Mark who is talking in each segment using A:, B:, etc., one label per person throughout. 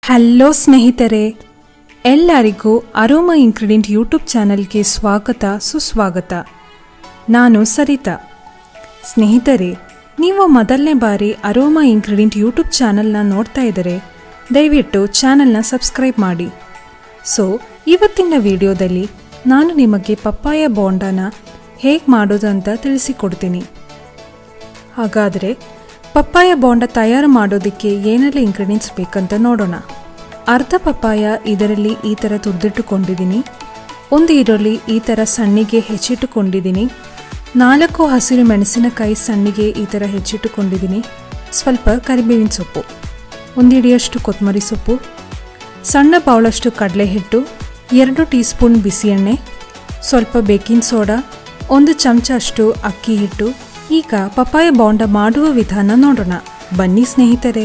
A: hello ಸ್ನೇಹಿತರೆ ಎಲ್ಲರಿಗೂ aroma ingredient YouTube ಚಾನಲ್ಗೆ ಸ್ವಾಗತ ಸುಸ್ವಾಗತ ನಾನು ಸರಿತಾ ಸ್ನೇಹಿತರೆ ನೀವು ಮೊದಲನೇ ಬಾರಿ ಅರೋಮಾ ಇಂಗ್ರೀಡಿಯಂಟ್ ಯೂಟ್ಯೂಬ್ ಚಾನಲ್ನ ನೋಡ್ತಾ ಇದ್ದರೆ ದಯವಿಟ್ಟು ಚಾನಲ್ನ ಸಬ್ಸ್ಕ್ರೈಬ್ ಮಾಡಿ ಸೊ ಇವತ್ತಿನ ವಿಡಿಯೋದಲ್ಲಿ ನಾನು ನಿಮಗೆ ಪಪ್ಪಾಯ ಬೋಂಡನ ಹೇಗೆ ಮಾಡೋದು ಅಂತ ತಿಳಿಸಿಕೊಡ್ತೀನಿ ಹಾಗಾದರೆ ಪಪ್ಪಾಯ ಬೋಂಡ ತಯಾರು ಮಾಡೋದಕ್ಕೆ ಏನೆಲ್ಲ ಇಂಗ್ರೀಡಿಯೆಂಟ್ಸ್ ಬೇಕಂತ ನೋಡೋಣ ಅರ್ಧ ಪಪ್ಪಾಯ ಇದರಲ್ಲಿ ಈ ಥರ ತುರಿದಿಟ್ಟುಕೊಂಡಿದ್ದೀನಿ ಒಂದು ಈರುಳ್ಳಿ ಈ ಥರ ಸಣ್ಣಿಗೆ ಹೆಚ್ಚಿಟ್ಟುಕೊಂಡಿದ್ದೀನಿ ನಾಲ್ಕು ಹಸಿರು ಮೆಣಸಿನಕಾಯಿ ಸಣ್ಣಿಗೆ ಈ ಥರ ಹೆಚ್ಚಿಟ್ಟುಕೊಂಡಿದ್ದೀನಿ ಸ್ವಲ್ಪ ಕರಿಬೇವಿನ ಸೊಪ್ಪು ಒಂದು ಹಿಡಿಯಷ್ಟು ಕೊತ್ತಂಬರಿ ಸೊಪ್ಪು ಸಣ್ಣ ಬೌಳಷ್ಟು ಕಡಲೆ ಹಿಟ್ಟು ಎರಡು ಟೀ ಸ್ಪೂನ್ ಬಿಸಿ ಎಣ್ಣೆ ಸ್ವಲ್ಪ ಬೇಕಿಂಗ್ ಸೋಡಾ ಒಂದು ಚಮಚ ಅಷ್ಟು ಅಕ್ಕಿ ಹಿಟ್ಟು ಈಗ ಪಪ್ಪಾಯ ಬೋಂಡ ಮಾಡುವ ವಿಧಾನ ನೋಡೋಣ ಬನ್ನಿ ಸ್ನೇಹಿತರೆ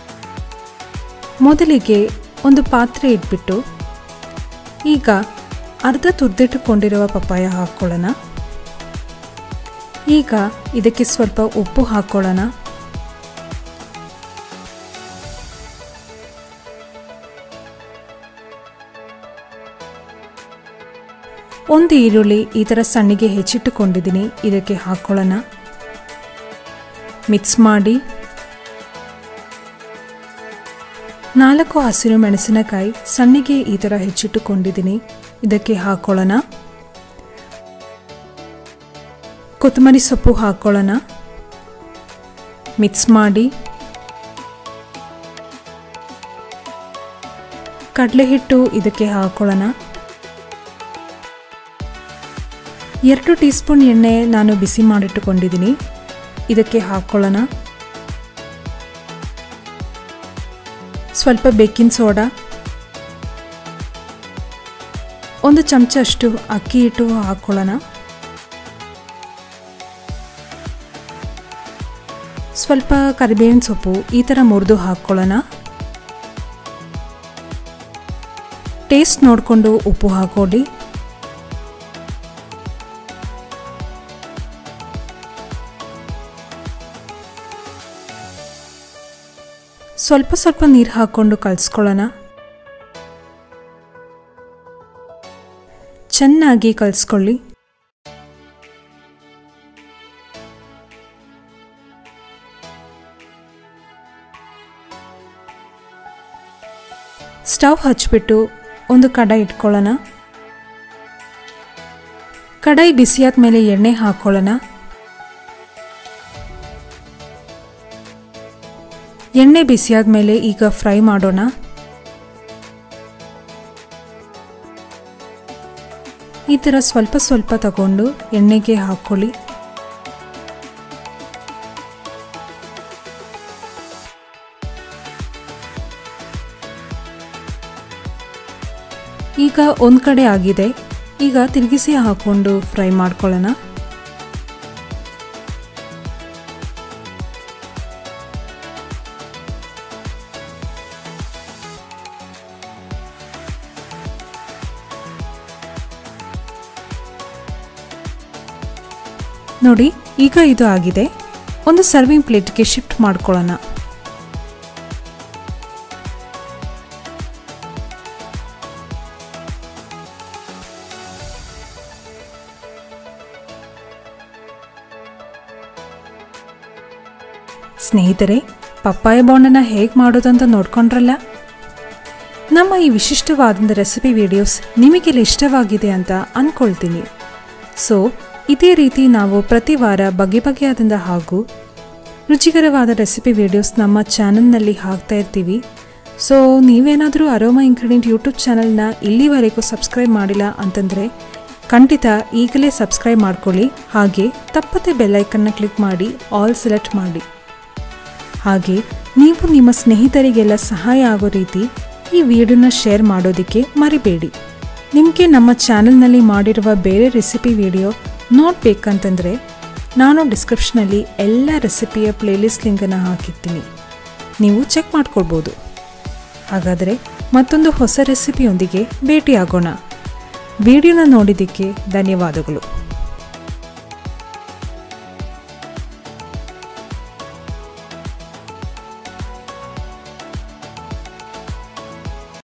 A: ಮೊದಲಿಗೆ ಒಂದು ಪಾತ್ರೆ ಇಟ್ಬಿಟ್ಟು ಈಗ ಅರ್ಧ ತುರ್ದಿಟ್ಟುಕೊಂಡಿರುವ ಪಪ್ಪಾಯ ಹಾಕ್ಕೊಳ್ಳೋಣ ಈಗ ಇದಕ್ಕೆ ಸ್ವಲ್ಪ ಉಪ್ಪು ಹಾಕ್ಕೊಳ್ಳೋಣ ಒಂದು ಈರುಳ್ಳಿ ಈ ಥರ ಸಣ್ಣಿಗೆ ಹೆಚ್ಚಿಟ್ಟುಕೊಂಡಿದ್ದೀನಿ ಇದಕ್ಕೆ ಹಾಕ್ಕೊಳ್ಳೋಣ ಮಿಕ್ಸ್ ಮಾಡಿ ನಾಲ್ಕು ಹಸಿರು ಮೆಣಸಿನಕಾಯಿ ಸಣ್ಣಿಗೆ ಈ ಥರ ಹೆಚ್ಚಿಟ್ಟುಕೊಂಡಿದ್ದೀನಿ ಇದಕ್ಕೆ ಹಾಕ್ಕೊಳ್ಳೋಣ ಕೊತ್ತಂಬರಿ ಸೊಪ್ಪು ಹಾಕ್ಕೊಳ್ಳೋಣ ಮಿಕ್ಸ್ ಮಾಡಿ ಕಡಲೆ ಹಿಟ್ಟು ಇದಕ್ಕೆ ಹಾಕ್ಕೊಳ್ಳೋಣ ಎರಡು ಟೀ ಸ್ಪೂನ್ ಎಣ್ಣೆ ನಾನು ಬಿಸಿ ಮಾಡಿಟ್ಟುಕೊಂಡಿದ್ದೀನಿ ಇದಕ್ಕೆ ಹಾಕ್ಕೊಳ್ಳೋಣ ಸ್ವಲ್ಪ ಬೇಕಿಂಗ್ ಸೋಡಾ ಒಂದು ಚಮಚ ಅಷ್ಟು ಅಕ್ಕಿ ಹಿಟ್ಟು ಹಾಕ್ಕೊಳ್ಳೋಣ ಸ್ವಲ್ಪ ಕರಿಬೇವಿನ ಸೊಪ್ಪು ಈ ಥರ ಮುರಿದು ಹಾಕ್ಕೊಳ್ಳೋಣ ಟೇಸ್ಟ್ ನೋಡಿಕೊಂಡು ಉಪ್ಪು ಹಾಕೊಳ್ಳಿ ಸ್ವಲ್ಪ ಸ್ವಲ್ಪ ನೀರು ಹಾಕ್ಕೊಂಡು ಕಲಿಸ್ಕೊಳ್ಳೋಣ ಚೆನ್ನಾಗಿ ಕಲಿಸ್ಕೊಳ್ಳಿ ಸ್ಟವ್ ಹಚ್ಬಿಟ್ಟು ಒಂದು ಕಡಾಯಿ ಇಟ್ಕೊಳ್ಳೋಣ ಕಡಾಯಿ ಬಿಸಿಯಾದ ಮೇಲೆ ಎಣ್ಣೆ ಹಾಕ್ಕೊಳ್ಳೋಣ ಎಣ್ಣೆ ಬಿಸಿಯಾದ ಮೇಲೆ ಈಗ ಫ್ರೈ ಮಾಡೋಣ ಈ ಥರ ಸ್ವಲ್ಪ ಸ್ವಲ್ಪ ತಗೊಂಡು ಎಣ್ಣೆಗೆ ಹಾಕ್ಕೊಳ್ಳಿ ಈಗ ಒಂದು ಕಡೆ ಆಗಿದೆ ಈಗ ತಿರುಗಿಸಿ ಹಾಕ್ಕೊಂಡು ಫ್ರೈ ಮಾಡ್ಕೊಳ್ಳೋಣ ನೋಡಿ ಈಗ ಇದು ಆಗಿದೆ ಒಂದು ಸರ್ವಿಂಗ್ ಪ್ಲೇಟ್ಗೆ ಶಿಫ್ಟ್ ಮಾಡ್ಕೊಳ್ಳೋಣ ಸ್ನೇಹಿತರೆ ಪಪ್ಪಾಯ ಬೋಂಡನ ಹೇಗೆ ಮಾಡೋದಂತ ನೋಡ್ಕೊಂಡ್ರಲ್ಲ ನಮ್ಮ ಈ ವಿಶಿಷ್ಟವಾದ ರೆಸಿಪಿ ವಿಡಿಯೋಸ್ ನಿಮಗೆಲ್ಲ ಇಷ್ಟವಾಗಿದೆ ಅಂತ ಅಂದ್ಕೊಳ್ತೀನಿ ಸೊ ಇದೇ ರೀತಿ ನಾವು ಪ್ರತಿ ವಾರ ಬಗೆ ಬಗೆಯಾದಿಂದ ಹಾಗೂ ರುಚಿಕರವಾದ ರೆಸಿಪಿ ವಿಡಿಯೋಸ್ ನಮ್ಮ ಚಾನಲ್ನಲ್ಲಿ ಹಾಕ್ತಾ ಇರ್ತೀವಿ ಸೊ ನೀವೇನಾದರೂ ಅರೋಮಾ ಇಂಗ್ರೀಡಿಯಂಟ್ ಯೂಟ್ಯೂಬ್ ಚಾನಲ್ನ ಇಲ್ಲಿವರೆಗೂ ಸಬ್ಸ್ಕ್ರೈಬ್ ಮಾಡಿಲ್ಲ ಅಂತಂದರೆ ಖಂಡಿತ ಈಗಲೇ ಸಬ್ಸ್ಕ್ರೈಬ್ ಮಾಡ್ಕೊಳ್ಳಿ ಹಾಗೆ ತಪ್ಪದೆ ಬೆಲ್ಲೈಕನ್ನ ಕ್ಲಿಕ್ ಮಾಡಿ ಆಲ್ ಸೆಲೆಕ್ಟ್ ಮಾಡಿ ಹಾಗೆ ನೀವು ನಿಮ್ಮ ಸ್ನೇಹಿತರಿಗೆಲ್ಲ ಸಹಾಯ ಆಗೋ ರೀತಿ ಈ ವಿಡಿಯೋನ ಶೇರ್ ಮಾಡೋದಕ್ಕೆ ಮರಿಬೇಡಿ ನಿಮಗೆ ನಮ್ಮ ಚಾನಲ್ನಲ್ಲಿ ಮಾಡಿರುವ ಬೇರೆ ರೆಸಿಪಿ ವಿಡಿಯೋ ನೋಡಬೇಕಂತಂದರೆ ನಾನು ಡಿಸ್ಕ್ರಿಪ್ಷನಲ್ಲಿ ಎಲ್ಲ ರೆಸಿಪಿಯ ಪ್ಲೇಲಿಸ್ಟ್ ಲಿಂಕನ್ನು ಹಾಕಿರ್ತೀನಿ ನೀವು ಚೆಕ್ ಮಾಡ್ಕೊಳ್ಬೋದು ಹಾಗಾದರೆ ಮತ್ತೊಂದು ಹೊಸ ರೆಸಿಪಿಯೊಂದಿಗೆ ಭೇಟಿಯಾಗೋಣ ವಿಡಿಯೋನ ನೋಡಿದ್ದಕ್ಕೆ ಧನ್ಯವಾದಗಳು